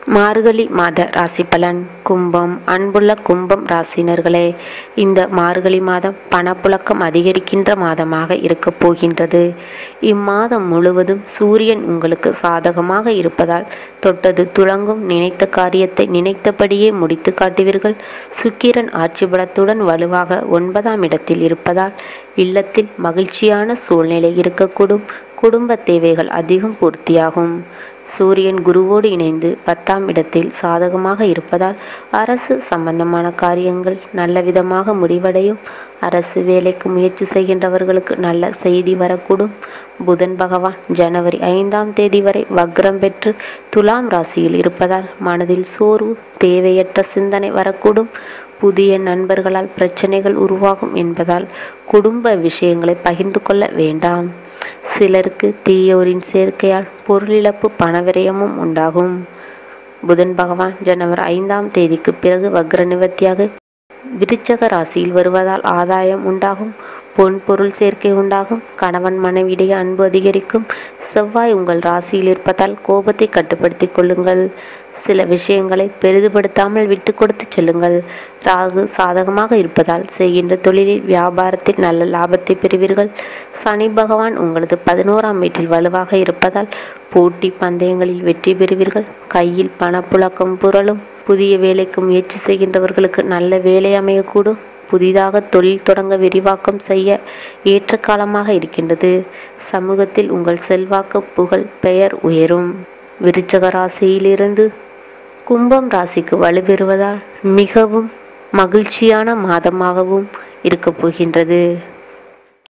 மார்கழி மாத ராசி பலன் கும்பம் அன்புள்ள கும்பம் ராசினர்களே இந்த மார்கழி மாதம் பணப்புழக்கம் அதிகரிக்கின்ற மாதமாக இருக்கப் போகின்றது இம்மாதம் முழுவதும் சூரியன் உங்களுக்கு சாதகமாக இருப்பதால் தொட்டது துளங்கும் நினைத்த காரியத்தை நினைத்தபடியே முடித்து காட்டுவீர்கள் சுக்கிரன் ஆட்சி பலத்துடன் வலுவாக ஒன்பதாம் இடத்தில் இருப்பதால் இல்லத்தில் மகிழ்ச்சியான சூழ்நிலை இருக்கக்கூடும் குடும்ப தேவைகள் அதிகம் பூர்த்தியாகும் சூரியன் குருவோடு இணைந்து பத்தாம் இடத்தில் சாதகமாக இருப்பதால் அரசு சம்பந்தமான காரியங்கள் நல்ல விதமாக முடிவடையும் அரசு வேலைக்கு முயற்சி செய்கின்றவர்களுக்கு நல்ல செய்தி வரக்கூடும் புதன் பகவான் ஜனவரி ஐந்தாம் தேதி வரை வக்ரம் பெற்று துலாம் ராசியில் இருப்பதால் மனதில் சோர்வு தேவையற்ற சிந்தனை வரக்கூடும் புதிய நண்பர்களால் பிரச்சனைகள் உருவாகும் என்பதால் குடும்ப விஷயங்களை பகிர்ந்து கொள்ள வேண்டாம் சிலருக்கு தீயோரின் சேர்க்கையால் பொருளிழப்பு பணவிரயமும் உண்டாகும் புதன் பகவான் ஜனவரி ஐந்தாம் தேதிக்கு பிறகு வக்ர நிவர்த்தியாக விருச்சக ராசியில் வருவதால் ஆதாயம் உண்டாகும் பொன் பொருள் சேர்க்கை உண்டாகும் கணவன் மனைவியிடையே அன்பு அதிகரிக்கும் செவ்வாய் உங்கள் ராசியில் இருப்பதால் கோபத்தை கட்டுப்படுத்திக் கொள்ளுங்கள் சில விஷயங்களை பெரிதுபடுத்தாமல் விட்டு கொடுத்து செல்லுங்கள் ராகு சாதகமாக இருப்பதால் செய்கின்ற தொழிலில் வியாபாரத்தில் நல்ல லாபத்தை பெறுவீர்கள் சனி பகவான் உங்களது பதினோராம் வீட்டில் வலுவாக இருப்பதால் போட்டி பந்தயங்களில் வெற்றி பெறுவீர்கள் கையில் பணப்புழக்கம் புரளும் புதிய வேலைக்கு முயற்சி செய்கின்றவர்களுக்கு நல்ல வேலை அமையக்கூடும் புதிதாக தொழில் தொடங்க விரிவாக்கம் செய்ய ஏற்ற காலமாக இருக்கின்றது சமூகத்தில் உங்கள் செல்வாக்கு புகழ் பெயர் உயரும் விருச்சக ராசியிலிருந்து கும்பம் ராசிக்கு வலுப்பெறுவதால் மிகவும் மகிழ்ச்சியான மாதமாகவும் இருக்கப் போகின்றது